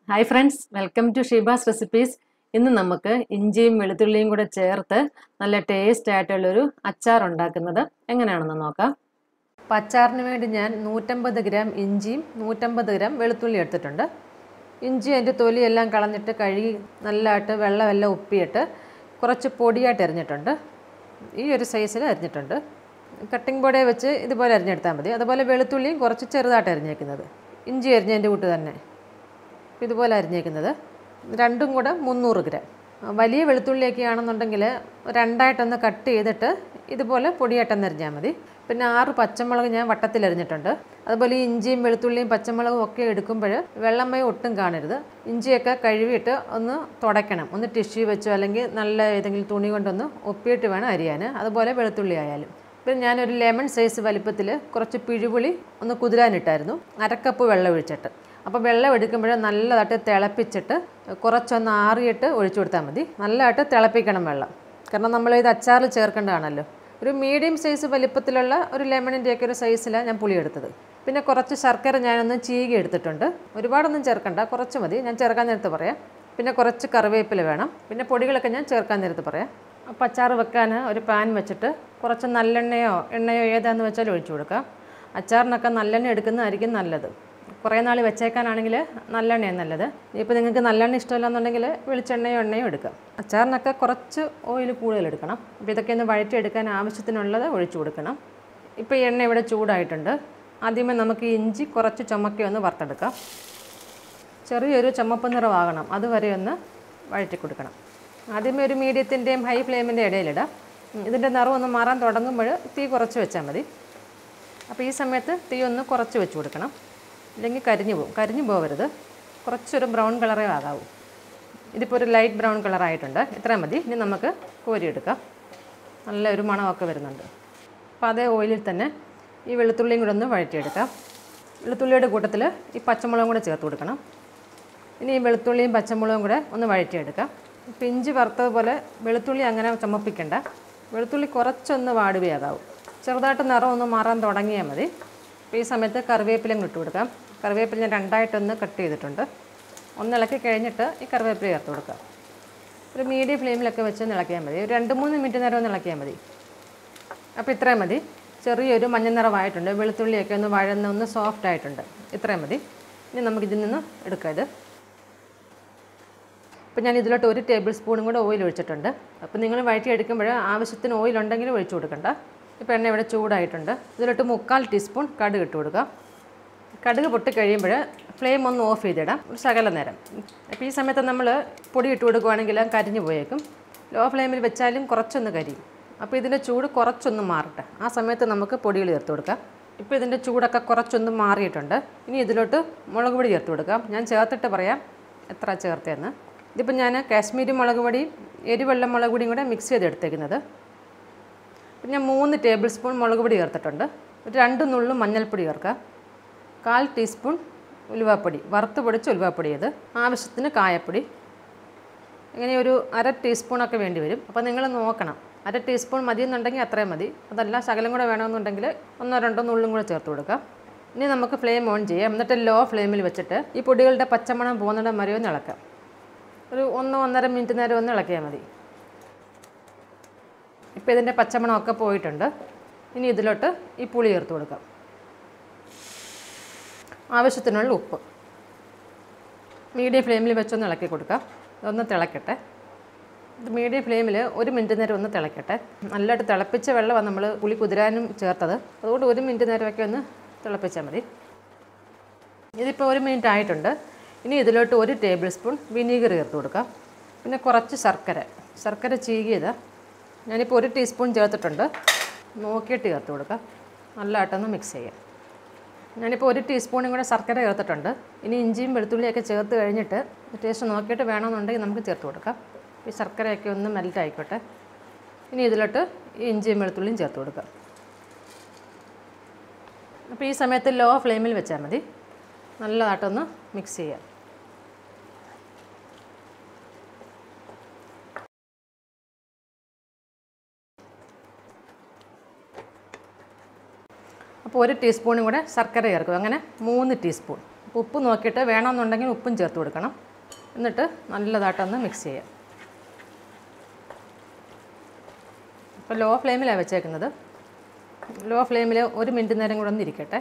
hi friends welcome to Sheeba's recipes ഇന്ന് നമുക്ക് ഇഞ്ചിയും വെളുത്തുള്ളിയും കൂടെ ചേർത്ത് നല്ല ടേസ്റ്റ് ആയിട്ടുള്ളൊരു അച്ചാർ ഉണ്ടാക്കുന്നത് എങ്ങനെയാണെന്ന് നോക്കാം അപ്പോൾ അച്ചാറിന് വേണ്ടി ഞാൻ നൂറ്റമ്പത് ഗ്രാം ഇഞ്ചിയും നൂറ്റമ്പത് ഗ്രാം വെളുത്തുള്ളി എടുത്തിട്ടുണ്ട് ഇഞ്ചി അതിൻ്റെ തൊലി എല്ലാം കളഞ്ഞിട്ട് കഴുകി നല്ലതായിട്ട് വെള്ളമെല്ലാം ഉപ്പിയിട്ട് കുറച്ച് പൊടിയായിട്ട് അരിഞ്ഞിട്ടുണ്ട് ഈ ഒരു സൈസിൽ അരിഞ്ഞിട്ടുണ്ട് കട്ടിംഗ് ബോർഡേ വെച്ച് ഇതുപോലെ അരിഞ്ഞെടുത്താൽ മതി അതുപോലെ വെളുത്തുള്ളിയും കുറച്ച് ചെറുതായിട്ട് അരിഞ്ഞേക്കുന്നത് ഇഞ്ചി അരിഞ്ഞതിൻ്റെ കൂട്ട് തന്നെ ഇതുപോലെ അരിഞ്ഞേക്കുന്നത് രണ്ടും കൂടെ മുന്നൂറ് ഗ്രാം വലിയ വെളുത്തുള്ളിയൊക്കെ ആണെന്നുണ്ടെങ്കിൽ രണ്ടായിട്ടൊന്ന് കട്ട് ചെയ്തിട്ട് ഇതുപോലെ പൊടിയായിട്ടൊന്ന് അരിഞ്ഞാൽ മതി പിന്നെ ആറ് പച്ചമുളക് ഞാൻ വട്ടത്തിൽ അരിഞ്ഞിട്ടുണ്ട് അതുപോലെ ഈ ഇഞ്ചിയും വെളുത്തുള്ളിയും പച്ചമുളകും ഒക്കെ എടുക്കുമ്പോൾ വെള്ളമയം ഒട്ടും കാണരുത് ഇഞ്ചിയൊക്കെ കഴുകിയിട്ട് ഒന്ന് തുടയ്ക്കണം ഒന്ന് ടിഷ്യൂ വെച്ചോ അല്ലെങ്കിൽ നല്ല ഏതെങ്കിലും തുണി കൊണ്ടൊന്ന് ഒപ്പിയിട്ട് വേണം അരിയാൻ അതുപോലെ വെളുത്തുള്ളി ആയാലും പിന്നെ ഞാനൊരു ലെമൺ സൈസ് വലിപ്പത്തിൽ കുറച്ച് പിഴുപുളി ഒന്ന് കുതിരാനിട്ടായിരുന്നു അരക്കപ്പ് വെള്ളം ഒഴിച്ചിട്ട് അപ്പോൾ വെള്ളം എടുക്കുമ്പോൾ നല്ലതായിട്ട് തിളപ്പിച്ചിട്ട് കുറച്ചൊന്ന് ആറിയിട്ട് ഒഴിച്ചു കൊടുത്താൽ മതി നല്ലതായിട്ട് തിളപ്പിക്കണം വെള്ളം കാരണം നമ്മൾ ഇത് അച്ചാറിൽ ചേർക്കേണ്ടതാണല്ലോ ഒരു മീഡിയം സൈസ് വലിപ്പത്തിലുള്ള ഒരു ലെമണിൻ്റെയൊക്കെ ഒരു സൈസിലാണ് ഞാൻ പുളി എടുത്തത് പിന്നെ കുറച്ച് ശർക്കര ഞാനൊന്ന് ചീകി എടുത്തിട്ടുണ്ട് ഒരുപാടൊന്നും ചേർക്കണ്ട കുറച്ച് മതി ഞാൻ ചേർക്കാൻ നേരത്ത് പറയാം പിന്നെ കുറച്ച് കറിവേപ്പില വേണം പിന്നെ പൊടികളൊക്കെ ഞാൻ ചേർക്കാൻ നേരത്ത് പറയാം അപ്പോൾ അച്ചാർ വെക്കാൻ ഒരു പാൻ വെച്ചിട്ട് കുറച്ച് നല്ലെണ്ണയോ എണ്ണയോ ഏതാന്ന് വെച്ചാൽ ഒഴിച്ചു കൊടുക്കാം അച്ചാറിനൊക്കെ നല്ലെണ്ണ എടുക്കുന്നതായിരിക്കും നല്ലത് കുറേ നാൾ വെച്ചേക്കാനാണെങ്കിൽ നല്ലെണ്ണയാണ് നല്ലത് ഇപ്പോൾ നിങ്ങൾക്ക് നല്ലെണ്ണ ഇഷ്ടമില്ലാന്നുണ്ടെങ്കിൽ വെളിച്ചെണ്ണയോ എണ്ണയോ എടുക്കാം അച്ചാറിനൊക്കെ കുറച്ച് ഓയിൽ കൂടുതൽ എടുക്കണം അപ്പോൾ ഇതൊക്കെ ഒന്ന് വഴറ്റിയെടുക്കാൻ ആവശ്യത്തിനുള്ളത് ഒഴിച്ചു കൊടുക്കണം ഇപ്പോൾ ഈ എണ്ണ ഇവിടെ ചൂടായിട്ടുണ്ട് ആദ്യമേ നമുക്ക് ഈ ഇഞ്ചി കുറച്ച് ചുമക്കി ഒന്ന് വറുത്തെടുക്കാം ചെറിയൊരു ചുമപ്പ് നിറമാകണം അതുവരെ ഒന്ന് വഴറ്റി കൊടുക്കണം ആദ്യമേ ഒരു മീഡിയത്തിൻ്റെയും ഹൈ ഫ്ലെയിമിൻ്റെ ഇടയിലിടാം ഇതിൻ്റെ നിറം ഒന്ന് മാറാൻ തുടങ്ങുമ്പോൾ തീ കുറച്ച് വെച്ചാൽ മതി അപ്പോൾ ഈ സമയത്ത് തീ ഒന്ന് കുറച്ച് വെച്ച് കൊടുക്കണം ഇല്ലെങ്കിൽ കരിഞ്ഞു പോകും കരിഞ്ഞു പോകരുത് കുറച്ചൊരു ബ്രൗൺ കളറേ ആകാവൂ ഇതിപ്പോൾ ഒരു ലൈറ്റ് ബ്രൗൺ കളറായിട്ടുണ്ട് ഇത്രയും മതി ഇനി നമുക്ക് കോരിയെടുക്കാം നല്ല ഒരു മണമൊക്കെ വരുന്നുണ്ട് അപ്പോൾ അതേ ഓയിലിൽ തന്നെ ഈ വെളുത്തുള്ളിയും കൂടെ ഒന്ന് വഴറ്റിയെടുക്കാം വെളുത്തുള്ളിയുടെ കൂട്ടത്തിൽ ഈ പച്ചമുളകും കൂടെ ചേർത്ത് കൊടുക്കണം ഇനി ഈ വെളുത്തുള്ളിയും പച്ചമുളകും കൂടെ ഒന്ന് വഴറ്റിയെടുക്കാം ഇപ്പം ഇഞ്ചി വറുത്തതുപോലെ വെളുത്തുള്ളി അങ്ങനെ ചുമപ്പിക്കണ്ട വെളുത്തുള്ളി കുറച്ചൊന്ന് വാടുകയാകാവും ചെറുതായിട്ട് നിറം ഒന്ന് മാറാൻ തുടങ്ങിയാൽ മതി അപ്പോൾ ഈ സമയത്ത് കറിവേപ്പിലയും ഇട്ട് കൊടുക്കാം കറിവേപ്പില ഞാൻ രണ്ടായിട്ടൊന്ന് കട്ട് ചെയ്തിട്ടുണ്ട് ഒന്ന് ഇളക്കി കഴിഞ്ഞിട്ട് ഈ കറിവേപ്പില ചേർത്ത് കൊടുക്കാം ഒരു മീഡിയം ഫ്ലെയിമിലൊക്കെ വെച്ച് ഒന്ന് ഇളക്കിയാൽ മതി ഒരു രണ്ട് മൂന്ന് മിനിറ്റ് നേരം ഒന്ന് ഇളക്കിയാൽ മതി അപ്പോൾ ഇത്രയും മതി ചെറിയൊരു മഞ്ഞ നിറമായിട്ടുണ്ട് വെളുത്തുള്ളിയൊക്കെ ഒന്ന് വഴന്ന് ഒന്ന് സോഫ്റ്റ് ആയിട്ടുണ്ട് ഇത്രയും മതി ഇനി നമുക്കിതിൽ നിന്ന് എടുക്കാം ഇത് അപ്പോൾ ഞാൻ ഇതിലോട്ട് ഒരു ടേബിൾ സ്പൂണും കൂടെ ഓയിൽ ഒഴിച്ചിട്ടുണ്ട് അപ്പോൾ നിങ്ങൾ വഴറ്റി എടുക്കുമ്പോൾ ആവശ്യത്തിന് ഓയിൽ ഉണ്ടെങ്കിൽ ഒഴിച്ചു കൊടുക്കണ്ട ഇപ്പോൾ എണ്ണ ഇവിടെ ചൂടായിട്ടുണ്ട് ഇതിലോട്ട് മുക്കാൽ ടീസ്പൂൺ കടുക് ഇട്ട് കൊടുക്കുക കടുക് പൊട്ടി കഴിയുമ്പോൾ ഫ്ലെയിം ഒന്ന് ഓഫ് ചെയ്തിടാം ഒരു ശകല നേരം അപ്പോൾ ഈ സമയത്ത് നമ്മൾ പൊടി ഇട്ട് കൊടുക്കുകയാണെങ്കിൽ കരിഞ്ഞു പോയേക്കും ലോ ഫ്ലെയിമിൽ വെച്ചാലും കുറച്ചൊന്ന് കരിയും അപ്പോൾ ഇതിൻ്റെ ചൂട് കുറച്ചൊന്ന് മാറട്ടെ ആ സമയത്ത് നമുക്ക് പൊടികൾ ചേർത്ത് കൊടുക്കാം ഇപ്പോൾ ഇതിൻ്റെ ചൂടൊക്കെ കുറച്ചൊന്ന് മാറിയിട്ടുണ്ട് ഇനി ഇതിലോട്ട് മുളക് പൊടി ചേർത്ത് കൊടുക്കാം ഞാൻ ചേർത്തിട്ട് പറയാം എത്ര ചേർത്തതെന്ന് ഇതിപ്പോൾ ഞാൻ കാശ്മീരി മുളക് പൊടി എരിവെള്ള മുളക് പൊടിയും കൂടെ മിക്സ് ചെയ്തെടുത്തേക്കുന്നത് പിന്നെ ഞാൻ മൂന്ന് ടേബിൾ സ്പൂൺ മുളക് പൊടി ചേർത്തിട്ടുണ്ട് ഒരു രണ്ട് നുള്ളും മഞ്ഞൾപ്പൊടി ചേർക്കാം കാൽ ടീസ്പൂൺ ഉലുവാപ്പൊടി വറുത്ത് പൊടിച്ച ഉലുവാപ്പൊടി ഇത് ആവശ്യത്തിന് കായപ്പൊടി ഇങ്ങനെ ഒരു അര ടീസ്പൂണൊക്കെ വേണ്ടി വരും അപ്പോൾ നിങ്ങൾ നോക്കണം അര ടീസ്പൂൺ മതി എന്നുണ്ടെങ്കിൽ അത്രയും മതി അതല്ല ശകലം കൂടെ വേണമെന്നുണ്ടെങ്കിൽ ഒന്നോ രണ്ടോ നുള്ളും കൂടെ ചേർത്ത് കൊടുക്കാം ഇനി നമുക്ക് ഫ്ലെയിം ഓൺ ചെയ്യാം എന്നിട്ട് ലോ ഫ്ലെയിമിൽ വെച്ചിട്ട് ഈ പൊടികളുടെ പച്ചമണം പോകുന്നിടം വരെ ഒന്ന് ഇളക്കാം ഒരു ഒന്നോ ഒന്നര മിനിറ്റ് നേരം ഒന്ന് ഇളക്കിയാൽ മതി ഇപ്പോൾ ഇതിൻ്റെ പച്ചമണമൊക്കെ പോയിട്ടുണ്ട് ഇനി ഇതിലോട്ട് ഈ പുളി ചേർത്ത് കൊടുക്കാം ആവശ്യത്തിനുള്ള ഉപ്പ് മീഡിയം ഫ്ലെയിമിൽ വെച്ചൊന്ന് ഇളക്കി കൊടുക്കാം ഇതൊന്ന് തിളക്കട്ടെ ഇത് മീഡിയം ഫ്ലെയിമിൽ ഒരു മിനിറ്റ് നേരം ഒന്ന് തിളക്കട്ടെ നല്ലതായിട്ട് തിളപ്പിച്ച വെള്ളമാണ് നമ്മൾ പുളി കുതിരാനും ചേർത്തത് അതുകൊണ്ട് ഒരു മിനിറ്റ് നേരമൊക്കെ ഒന്ന് തിളപ്പിച്ചാൽ മതി ഇതിപ്പോൾ ഒരു മിനിറ്റ് ആയിട്ടുണ്ട് ഇനി ഇതിലോട്ട് ഒരു ടേബിൾ സ്പൂൺ വിനീഗർ ചേർത്ത് കൊടുക്കാം പിന്നെ കുറച്ച് ശർക്കര ശർക്കര ചീകിയത് ഞാനിപ്പോൾ ഒരു ടീസ്പൂൺ ചേർത്തിട്ടുണ്ട് നോക്കിയിട്ട് ചേർത്ത് കൊടുക്കാം നല്ലതായിട്ടൊന്ന് മിക്സ് ചെയ്യാം ഞാനിപ്പോൾ ഒരു ടീസ്പൂണും കൂടെ ശർക്കര ചേർത്തിട്ടുണ്ട് ഇനി ഇഞ്ചിയും വെളുത്തുള്ളിയൊക്കെ ചേർത്ത് കഴിഞ്ഞിട്ട് ടേസ്റ്റ് നോക്കിയിട്ട് വേണമെന്നുണ്ടെങ്കിൽ നമുക്ക് ചേർത്ത് കൊടുക്കാം ഈ ശർക്കരയൊക്കെ ഒന്ന് മെൽറ്റ് ആയിക്കോട്ടെ ഇനി ഇതിലോട്ട് ഈ ഇഞ്ചിയും വെളുത്തുള്ളിയും ചേർത്ത് കൊടുക്കാം അപ്പോൾ ഈ സമയത്ത് ലോ ഫ്ലെയിമിൽ വെച്ചാൽ മതി നല്ലതായിട്ടൊന്ന് മിക്സ് ചെയ്യാം അപ്പോൾ ഒരു ടീസ്പൂണും കൂടെ ശർക്കര ചേർക്കും അങ്ങനെ മൂന്ന് ടീസ്പൂൺ ഉപ്പ് നോക്കിയിട്ട് വേണമെന്നുണ്ടെങ്കിൽ ഉപ്പും ചേർത്ത് കൊടുക്കണം എന്നിട്ട് നല്ലതായിട്ടൊന്ന് മിക്സ് ചെയ്യാം ഇപ്പോൾ ലോ ഫ്ലെയിമിലാണ് വെച്ചേക്കുന്നത് ലോ ഫ്ലെയിമിൽ ഒരു മിനിറ്റ് നേരം കൂടെ ഒന്ന് ഇരിക്കട്ടെ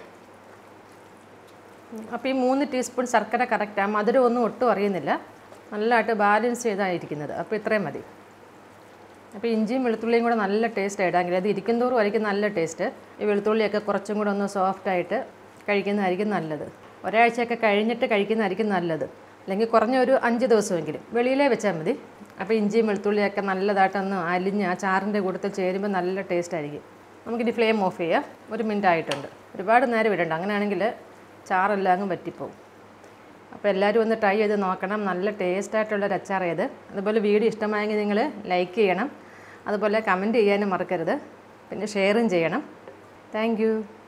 അപ്പോൾ ഈ മൂന്ന് ടീസ്പൂൺ ശർക്കര കറക്റ്റാണ് മധുരം ഒന്നും ഒട്ടും അറിയുന്നില്ല നല്ലതായിട്ട് ബാലൻസ് ചെയ്തായിരിക്കുന്നത് അപ്പോൾ ഇത്രയും മതി അപ്പോൾ ഇഞ്ചിയും വെളുത്തുള്ളിയും കൂടെ നല്ല ടേസ്റ്റ് ആയിട്ടാണെങ്കിൽ അത് ഇരിക്കുന്തോറും ആയിരിക്കും നല്ല ടേസ്റ്റ് ഈ വെളുത്തുള്ളിയൊക്കെ കുറച്ചും കൂടെ ഒന്ന് സോഫ്റ്റായിട്ട് കഴിക്കുന്നതായിരിക്കും നല്ലത് ഒരാഴ്ചയൊക്കെ കഴിഞ്ഞിട്ട് കഴിക്കുന്നതായിരിക്കും നല്ലത് അല്ലെങ്കിൽ കുറഞ്ഞ ഒരു അഞ്ച് ദിവസമെങ്കിലും വെളിയിലേ വെച്ചാൽ മതി അപ്പോൾ ഇഞ്ചിയും വെളുത്തുള്ളിയൊക്കെ നല്ലതായിട്ടൊന്ന് അലിഞ്ഞ് ആ ചാറിൻ്റെ കൂട്ടത്തിൽ ചേരുമ്പോൾ നല്ല ടേസ്റ്റ് ആയിരിക്കും നമുക്കിനി ഫ്ലെയിം ഓഫ് ചെയ്യാം ഒരു മിനിറ്റ് ആയിട്ടുണ്ട് ഒരുപാട് നേരം ഇടണ്ട അങ്ങനെയാണെങ്കിൽ ചാറെല്ലാം അങ്ങ് പറ്റിപ്പോവും അപ്പോൾ എല്ലാവരും ഒന്ന് ട്രൈ ചെയ്ത് നോക്കണം നല്ല ടേസ്റ്റ് ആയിട്ടുള്ളൊരു അച്ചാർ ഇത് അതുപോലെ വീഡിയോ ഇഷ്ടമായെങ്കിൽ നിങ്ങൾ ലൈക്ക് ചെയ്യണം അതുപോലെ കമൻറ്റ് ചെയ്യാനും മറക്കരുത് പിന്നെ ഷെയറും ചെയ്യണം താങ്ക്